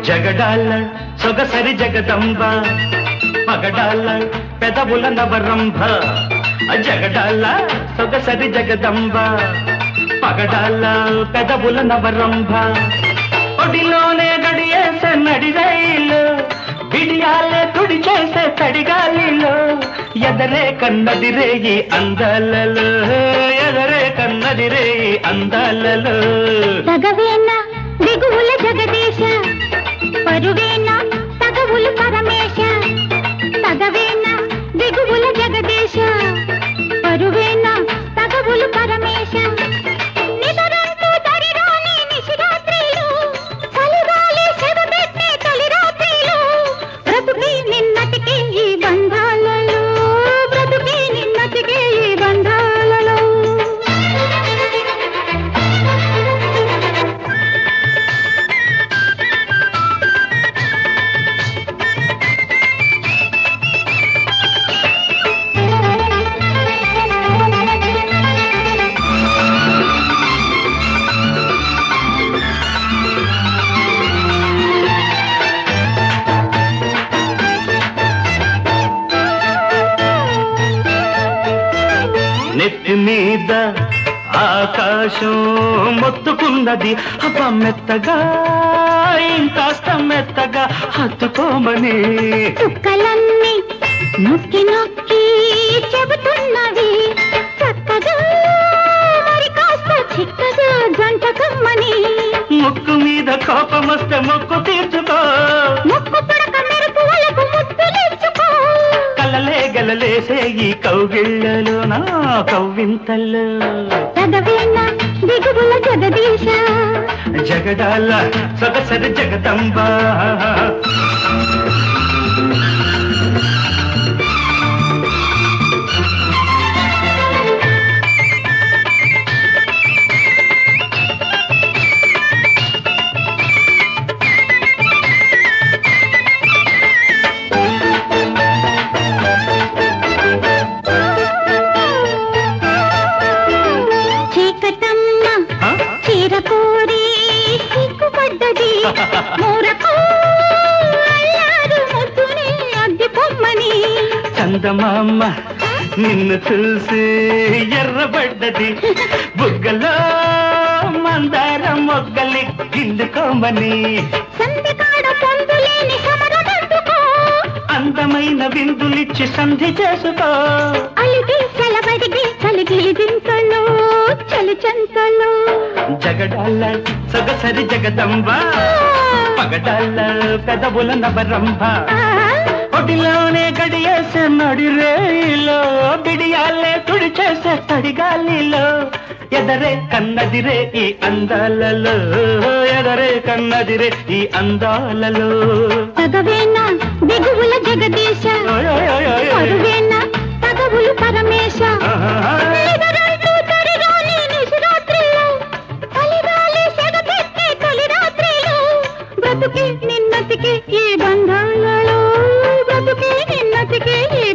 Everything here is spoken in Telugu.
జగడాల సొగసరి జగదంబ పగడాల పెదవుల నవరంభ జగడాల సొగసరి జగదంబ పగడాల పెదవుల నవరంభ ఒడిలోనే గడియేసే నడిరైలు బిడియాలే తుడి చేసే తడిగాలిలో ఎదరే కన్నది రేయి అందాలలో ఎదరే కన్నది రేయి అందాలలో తగవేన దిగువుల జగదీశ పరువేన తగవులు పరమేశ తగవేన దిగువుల జగదీశ పరువేన తగవులు పరమేశ నిదరంటూ దరిరాని నిశిరాత్రిలు, చలిగాలి చెదపెట్టే తొలిరాత్రిలు, బ్రతుకి నిన్నటికే ఈ బంధాలలో బ్రతుకి నిన్నటికే ఈ బంధాలలో నెత్తి మీద ఆకాశం మొత్తుకున్నది అబ్బ మెత్తగా ఇంకాస్త మెత్తగా హత్తుకోమని చుక్కలన్నీ నొక్కి నొక్కి చెబుతున్నవి చక్కగా మరి కాస్త చిక్కగా జంట కమ్మని ముక్కు మీద కోపం వస్తే మొక్కు తీర్చుకో ముక్కు పుడక మెరుపు వలకు ముద్దులిచ్చుకో కలలే గలలేసే ఈ కౌగిళ్ళలో నా కవ్వింతల్లో చదవేన దిగువుల జగదీశ జగడాల సొగసరి జగదంబ చీకటమ్మ ఆ? చీర కోరి సిగ్గుపడ్డది మూరకు అల్లారు ముద్దుని అద్దె పొమ్మని చందమామ నిన్ను చూసి ఎర్రబడ్డది బుగ్గలో మందార మొగ్గలి గిండుకోమని సంధికాడ పొందులేని సమరమందుకో అందమైన విందులిచ్చి సంధి చేసుకో అలిగి సెలబడిగి కలిగి దింతలో చలి చంతలో జగడాల సొగసరి జగదంబ పగడాల పెదవుల నవరంభ ఒడిలోనే గడియేసే నడి రేయిలో బిడియాలే తుడి చేసే తడిగాలిలో ఎదరే కన్నదిరే ఈ అందాలలో ఎదరే కన్నదిరే ఈ అందాలలో తగవేన దిగువుల జగదీశ ఓయ్ ఓయ్ ఓయ్ ఓయ్ ఓయ్. పరువేన తగవులు పరమేశ ఆహా. నిదరంటూ తరిరాని నిశిరాత్రిలో, చలిగాలి సెగపెట్టే తొలిరాత్రిలో, బ్రతుకి నిన్నటికి ఈ బంధాలలో బ్రతుకి నిన్నటికి ఈ